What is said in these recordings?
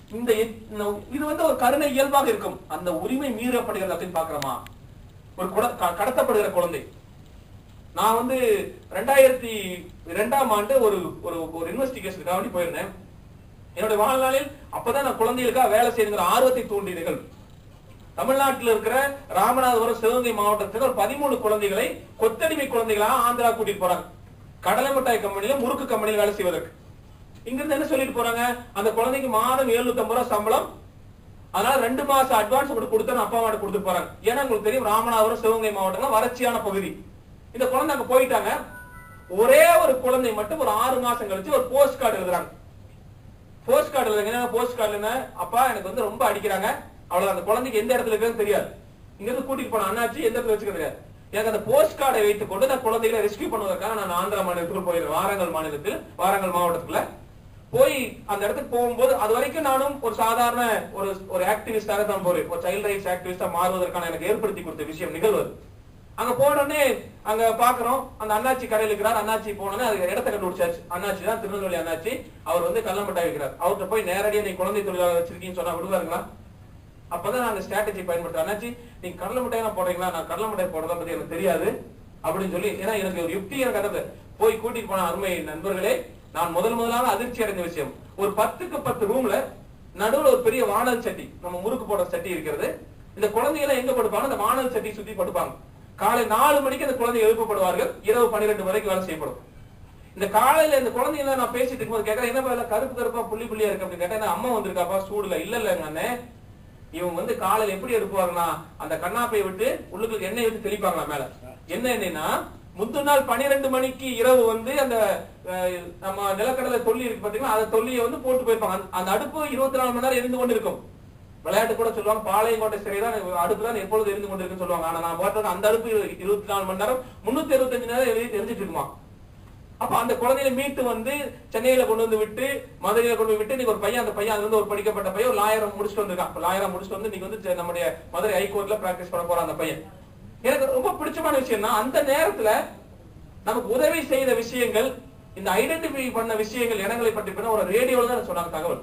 இந்த எ- இந்த- இது வந்து ஒரு கருணை இயல்பாக இருக்கும் அந்த உரிமை மீறப்படுகிறது அப்படின்னு பாக்குறோமா ஒரு குட- க- கடத்தப்படுகிற குழந்தை நான் வந்து ரெண்டாயிரத்தி ரெண்டாம் ஆண்டு ஒரு ஒரு ஒரு இன்வெஸ்டிகேஷனுக்காக வேண்டி போயிருந்தேன் என்னுடைய வாழ்நாளில் அப்பதான் நான் குழந்தைகளுக்காக வேலை செய்யுங்கிற ஆர்வத்தை தூண்டிய நிகழ்வு தமிழ்நாட்டில் இருக்கிற ராமநாதபுரம் சிவகங்கை மாவட்டத்தில் ஒரு பதிமூணு குழந்தைகளை கொத்தடிமை குழந்தைகளா ஆந்திரா கூட்டிட்டு போறாங்க கடலை மிட்டாய் கம்பெனில முறுக்கு கம்பெனியில் வேலை செய்வதற்கு இங்க இருந்து என்ன சொல்லிட்டு போறாங்க அந்த குழந்தைக்கு மாதம் 750 ரூபாய் சம்பளம் அதனால ரெண்டு மாசம் அட்வான்ஸ் உங்களுக்கு கொடுத்தா அப்பா அம்மா கொடுத்து போறாங்க ஏன்னா உங்களுக்கு தெரியும் ராமநாதபுரம் சிவகங்கை மாவட்டம் வறட்சியான பகுதி இந்த குழந்தை அங்க போயிட்டாங்க ஒரே ஒரு குழந்தை மட்டும் ஒரு ஆறு மாசம் கழிச்சு ஒரு போஸ்ட் கார்டு எழுதுறாங்க போஸ்ட் கார்டு எழுதுங்க என்ன போஸ்ட் கார்டு என்ன அப்பா எனக்கு வந்து ரொம்ப அடிக்கிறாங்க அவ்வளவு அந்த குழந்தைக்கு எந்த இடத்துல இருக்குன்னு தெரியாது இங்க இருந்து கூட்டிட்டு போன அண்ணாச்சி எந்த இடத்துல வச்சுக்க தெரியாது எனக்கு அந்த போஸ்ட் கார்டை வைத்துக் கொண்டு நான் குழந்தைகளை ரெஸ்கியூ பண்ணுவதற்காக நான் ஆந்திரா மாநிலத்துக்கு போயிருந்தேன் வாரங்கல் மாநிலத்தில் வாரங்கல் மாவட்டத்துல போய் அந்த இடத்துக்கு போகும்போது அது வரைக்கும் நானும் ஒரு சாதாரண ஒரு ஒரு ஆக்டிவிஸ்டாக தான் போறேன் ஒரு சைல்ட் ரைட்ஸ் ஆக்டிவிஸ்டா மாறுவதற்கான எனக்கு ஏற்படுத்தி கொடுத்த விஷயம் நிகழ்வு அது. அங்க போன உடனே அங்க பாக்குறோம் அந்த அண்ணாச்சி கடையில் இருக்கிறார் அண்ணாச்சி போனோடனே அது இடத்த கண்டுபிடிச்சாச்சு அண்ணாச்சி தான் திருநெல்வேலி அண்ணாச்சி அவர் வந்து கள்ளம்பட்டாய் வைக்கிறார் அவர்கிட்ட போய் நேரடியா நீ குழந்தை தொழிலாளர் வச்சிருக்கீங்கன்னு சொன்னா விடுவாருங்களா அப்பதான் நாங்க ஸ்ட்ராட்டஜி பயன்படுத்துறோம் அண்ணாச்சி நீங்க கடலை மிட்டாய் எல்லாம் போடுறீங்களா நான் கடலை மிட்டாய் போடுறத பத்தி எனக்கு தெரியாது அப்படின்னு சொல்லி ஏன்னா எனக்கு ஒரு யுக்தி எனக்கு கதை போய் கூட்டிட்டு போன அருமை நண்பர்களே நான் முதல் முதலாக அதிர்ச்சி அடைந்த விஷயம் ஒரு பத்துக்கு பத்து ரூம்ல நடுவுல ஒரு பெரிய வானல் சட்டி நம்ம முறுக்கு போட சட்டி இருக்கிறது இந்த குழந்தைகளை எங்க படுப்பாங்க அந்த வானல் சட்டி சுத்தி படுப்பாங்க காலை நாலு மணிக்கு அந்த குழந்தை எழுப்பப்படுவார்கள் இரவு பன்னிரெண்டு வரைக்கும் வேலை செய்யப்படும் இந்த காலையில இந்த குழந்தைங்கள நான் பேசிட்டு இருக்கும்போது கேட்கறேன் என்ன வேலை கருப்பு கருப்பா புள்ளி புள்ளியா இருக்கு அப்படின்னு கேட்டேன் "என்ன, அம்மா வந்திருக்காப்பா சூடுல இல்ல இல்லங்க அண்ணே இவங்க வந்து காலையில எப்படி எடுப்பாங்கன்னா அந்த கண்ணாப்பையை விட்டு உள்ளுக்கு எண்ணெய் விட்டு தெளிப்பாங்களா மேல என்ன எண்ணெய்னா முந்தின நாள் பன்னிரெண்டு மணிக்கு இரவு வந்து அந்த அஹ், நம்ம நிலக்கடலை தொல்லி இருக்கு பாத்தீங்களா அந்த தொல்லியை வந்து போட்டு போயிருப்பாங்க அந்த- அந்த அடுப்பு இருபத்தி நாலு மணி நேரம் எரிந்து கொண்டு இருக்கும் விளையாட்டு கூட சொல்லுவாங்க பாளையங்கோட்டை சிறை தான் அடுப்பு தான் எப்பொழுது எரிந்து கொண்டு இருக்குன்னு சொல்லுவாங்க ஆனா நான் பார்த்தது அந்த அடுப்பு இருபத்தி நாலு மணி நேரம் முன்னூத்தி இருபத்தஞ்சு நேரம் எரி- எரிஞ்சிட்டு இருக்குமா அப்ப அந்த குழந்தைய மீட்டு வந்து சென்னையில கொண்டு வந்து விட்டு மதுரையில கொண்டு போய் விட்டு இன்னைக்கு ஒரு பையன் அந்த பையன் அது வந்து ஒரு படிக்கப்பட்ட பையன் ஒரு லாயரம் முடிச்சுட்டு வந்திருக்கான் லாயரம் முடிச்சுட்டு வந்து இன்னைக்கு வந்து செ- நம்முடைய மதுரை ஹைகோர்ட்ல பிராக்டிஸ் பண்ண போறான் அந்த பையன் எனக்கு ரொம்ப பிடிச்சமான விஷயம்னா அந்த நேரத்துல நமக்கு உதவி செய்த விஷயங்கள் இந்த ஐடென்டிஃபை பண்ண விஷயங்கள் இடங்களை பற்றி பண்ண ஒரு ரேடியோல தான் சொன்னாங்க தகவல்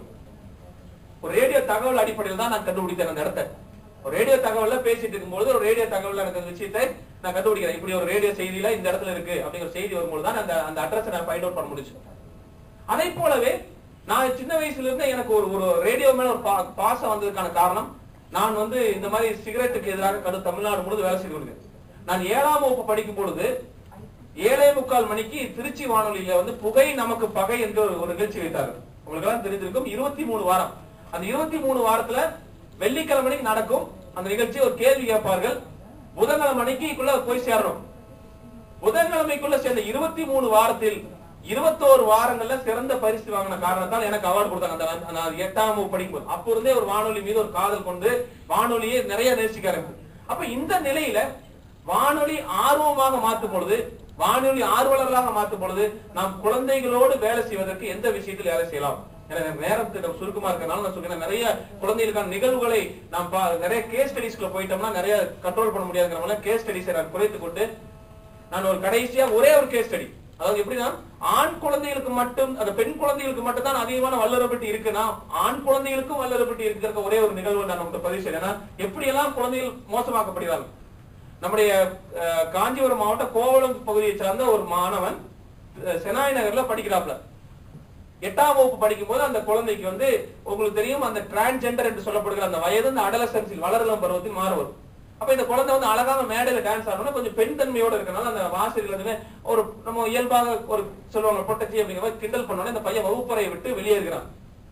ஒரு ரேடியோ தகவல் அடிப்படையில் தான் நான் கண்டுபிடித்தேன் அந்த இடத்தை ஒரு ரேடியோ தகவல்ல பேசிட்டு இருக்கும்போது ஒரு ரேடியோ தகவல்ல எனக்கு அந்த விஷயத்தை நான் கண்டுபிடிக்கிறேன் இப்படி ஒரு ரேடியோ செய்தியில இந்த இடத்துல இருக்கு அப்படிங்கிற செய்தி வரும்போது தான் அந்த அந்த அட்ரஸ் நான் ஃபைண்ட் அவுட் பண்ண முடிச்சு அதே போலவே நான் சின்ன வயசுல இருந்து எனக்கு ஒரு ஒரு ரேடியோ மேல ஒரு பா- பாசம் வந்ததுக்கான காரணம் நான் வந்து இந்த மாதிரி சிகரெட்டுக்கு எதிராக கடு தமிழ்நாடு முழுவதும் வேலை செய்து கொண்டிருக்கேன் நான் ஏழாம் வகுப்பு படிக்கும் பொழுது ஏழே முக்கால் மணிக்கு திருச்சி வானொலியில வந்து புகை நமக்கு பகை என்ற ஒரு ஒரு நிகழ்ச்சி வைத்தார்கள் உங்களுக்கு எல்லாம் தெரிஞ்சிருக்கும் இருபத்தி மூணு வாரம் அந்த இருபத்தி மூணு வாரத்துல வெள்ளிக்கிழமை மணிக்கு நடக்கும் அந்த நிகழ்ச்சி ஒரு கேள்வி கேட்பார்கள் புதன்கிழமை மணிக்குள்ள போய் சேரணும் புதன்கிழமைக்குள்ள சேர்ந்த இருபத்தி மூணு வாரத்தில் இருபத்தோரு வாரங்கள்ல சிறந்த பரிசு வாங்கின காரணத்தால் எனக்கு அவார்டு கொடுத்தாங்க அந்த அந்த நான் எட்டாம் வகுப்பு படிக்கும்போது அப்போ இருந்தே ஒரு வானொலி மீது ஒரு காதல் கொண்டு வானொலியை நிறைய நேசிக்க ஆரம்பிச்சு அப்ப இந்த நிலையில வானொலி ஆர்வமாக மாற்றும் பொழுது வானொலி ஆர்வலர்களாக மாற்றும் பொழுது நாம் குழந்தைகளோடு வேலை செய்வதற்கு எந்த விஷயத்தில் வேலை செய்யலாம் எனக்கு நேரத்துக்கு சுருக்கமா இருக்கனால நான் சொல்றேன் நிறைய குழந்தைகளுக்கான நிகழ்வுகளை நாம் பா- நிறைய கேஸ் ஸ்டடிஸ்க்குள்ள போயிட்டோம்னா நிறைய கண்ட்ரோல் பண்ண முடியாதுங்கிறவங்க கேஸ் ஸ்டடிஸை நான் குறைத்துக் கொண்டு நான் ஒரு கடைசியா ஒரே ஒரு கேஸ் ஸ்டடி அதாவது எப்படின்னா ஆண் குழந்தைகளுக்கு மட்டும் அந்த பெண் குழந்தைகளுக்கு மட்டும் தான் அதிகமான வல்லரப்பட்டு இருக்குன்னா ஆண் குழந்தைகளுக்கும் வல்லரப்பட்டு இருக்கிற ஒரே ஒரு நிகழ்வு நான் உங்களுக்கு பதிவு செய்யறேன் ஏன்னா எப்படியெல்லாம் குழந்தைகள் மோசமாக்கப்படுகிறார்கள் நம்முடைய அஹ், காஞ்சிபுரம் மாவட்ட கோவளம் பகுதியை சார்ந்த ஒரு மாணவன் அஹ், செனாய் நகர்ல படிக்கிறாப்ல எட்டாம் வகுப்பு படிக்கும்போது அந்த குழந்தைக்கு வந்து உங்களுக்கு தெரியும் அந்த டிரான்ஜெண்டர் என்று சொல்லப்படுகிற அந்த வயது இந்த அடலசன்ஸில் வளரலம் பருவத்தில் மாற வரும் அப்ப இந்த குழந்தை வந்து அழகாக மேடையில டான்ஸ் ஆடணும் கொஞ்சம் பெண் தன்மையோட இருக்கனால அந்த வாசகர்கள் வந்து ஒரு நம்ம இயல்பாக ஒரு சொல்லுவாங்க பொட்டச்சி அப்படிங்கிற மாதிரி கிண்டல் பண்ணோன்னே இந்த பையன் வகுப்பறையை விட்டு வெளியேறுகிறான்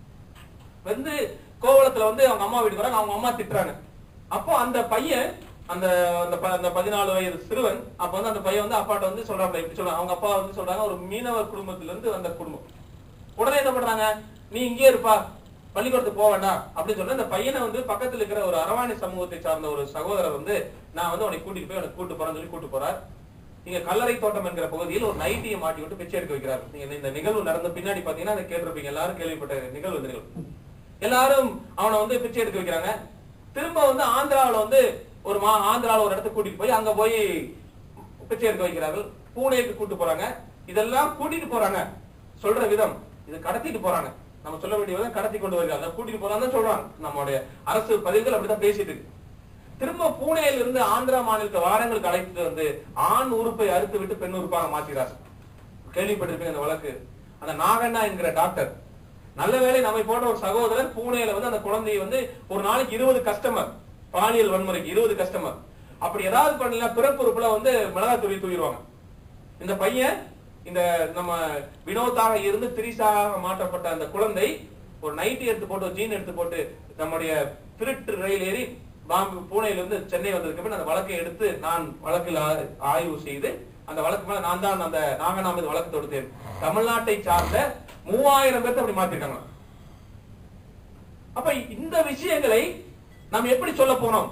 வந்து கோவளத்துல வந்து அவங்க அம்மா வீட்டுக்கு வராங்க அவங்க அம்மா திட்டுறாங்க அப்போ அந்த பையன் அந்த அந்த ப- அந்த பதினாலு வயது சிறுவன் அப்ப வந்து அந்த பையன் வந்து அப்பாட்ட வந்து சொல்றாங்க இப்படி சொல்றாங்க அவங்க அப்பா வந்து சொல்றாங்க ஒரு மீனவர் குடும்பத்துல இருந்து வந்த குடும்பம் உடனே என்ன பண்றாங்க நீ இங்கே இருப்பா பள்ளிக்கூடத்துக்கு போக வேண்டாம் அப்படின்னு சொல்ல அந்த பையனை வந்து பக்கத்துல இருக்கிற ஒரு அரவாணி சமூகத்தை சார்ந்த ஒரு சகோதரர் வந்து நான் வந்து உன்னை கூட்டிட்டு போய் உனக்கு கூட்டு போறேன்னு சொல்லி கூட்டு போறார் நீங்க கல்லறை தோட்டம் என்கிற பகுதியில் ஒரு நைட்டியை மாட்டி விட்டு பிச்சை எடுக்க வைக்கிறார் நீங்க இந்த- இந்த நிகழ்வு நடந்த பின்னாடி பாத்தீங்கன்னா அதை கேட்டிருப்பீங்க எல்லாரும் கேள்விப்பட்ட நிகழ்வு இந்த நிகழ்வு எல்லாரும் அவனை வந்து பிச்சை எடுக்க வைக்கிறாங்க திரும்ப வந்து ஆந்திராவுல வந்து ஒரு மா ஆந்திரால ஒரு இடத்துக்கு கூட்டிட்டு போய் அங்க போய் பிச்சை எடுக்க வைக்கிறார்கள் பூனேக்கு கூட்டு போறாங்க இதெல்லாம் கூட்டிட்டு போறாங்க சொல்ற விதம் இது கடத்திட்டு போறாங்க நம்ம சொல்ல வேண்டியதை கடத்தி கொண்டு வருகிறார் அதை கூட்டிட்டு போறான்னு சொல்றாங்க நம்மளுடைய அரசு பதிவுகள் அப்படிதான் பேசிட்டு இருக்கு திரும்ப பூனேல இருந்து ஆந்திரா மாநிலத்தை வாரங்களுக்கு அழைத்து வந்து ஆண் உறுப்பை அறுத்து விட்டு பெண் உறுப்பாக மாற்றுகிறார் கேள்விப்பட்டிருப்பீங்க அந்த வழக்கு அந்த நாகண்ணா என்கிற டாக்டர் நல்ல வேளை நம்மை போன்ற ஒரு சகோதரர் பூனேல வந்து அந்த குழந்தையை வந்து ஒரு நாளைக்கு இருபது கஸ்டமர் பாலியல் வன்முறைக்கு இருபது கஸ்டமர் அப்படி ஏதாவது பண்ணல பிறப்பு உறுப்புல வந்து மிளகாய் தூவி தூக்கிடுவாங்க இந்த பையன் இந்த நம்ம வினோத்தாக இருந்து திரிசாக மாற்றப்பட்ட அந்த குழந்தை ஒரு நைட்டி எடுத்து போட்டு ஜீன் எடுத்து போட்டு நம்முடைய திருட்டு ரயில் ஏறி பாம்பு பூனேல இருந்து சென்னை வந்ததுக்கு பின் அந்த வழக்கை எடுத்து நான் வழக்கில் ஆ- ஆய்வு செய்து அந்த வழக்கு மேல நான் தான் அந்த நாகநாம மீது வழக்கு தொடுத்தேன் தமிழ்நாட்டை சார்ந்த மூவாயிரம் பேர்த்த அப்படி மாத்திருக்காங்க அப்ப இந்த விஷயங்களை நாம் எப்படி சொல்ல போனோம்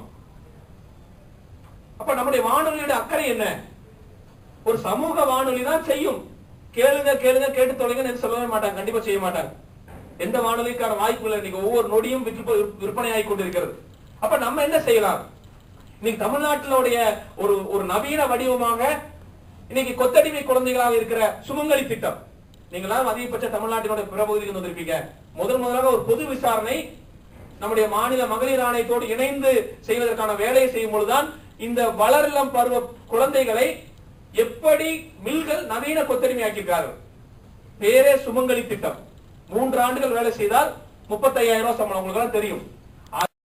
அப்ப நம்முடைய வானொலியோட அக்கறை என்ன ஒரு சமூக வானொலி தான் செய்யும் கேளுங்க கேளுங்க கேட்டு தொலைங்க சொல்லவே மாட்டாங்க கண்டிப்பா செய்ய மாட்டாங்க எந்த வானொலிக்கான வாய்ப்பு இல்லை இன்னைக்கு ஒவ்வொரு நொடியும் விற்று விற்பனையாகி கொண்டிருக்கிறது அப்ப நம்ம என்ன செய்யலாம் இன்னைக்கு தமிழ்நாட்டிலுடைய ஒரு ஒரு நவீன வடிவமாக இன்னைக்கு கொத்தடிமை குழந்தைகளாக இருக்கிற சுமங்கலி திட்டம் நீங்களாம் அதிகபட்ச தமிழ்நாட்டினுடைய பிற பகுதிக்கு வந்திருப்பீங்க முதல் முதலாக ஒரு பொது விசாரணை நம்முடைய மாநில மகளிர் ஆணையத்தோடு இணைந்து செய்வதற்கான வேலையை செய்யும் பொழுதுதான் இந்த வளரிளம் பருவ குழந்தைகளை எப்படி மில்கள் நவீன கொத்தடிமை ஆக்கியிருக்கிறார்கள் பேரே சுமங்கலி திட்டம் மூன்று ஆண்டுகள் வேலை செய்தால் முப்பத்தையாயிரம் ரூபாய் சம்பளம் உங்களுக்கு எல்லாம் தெரியும்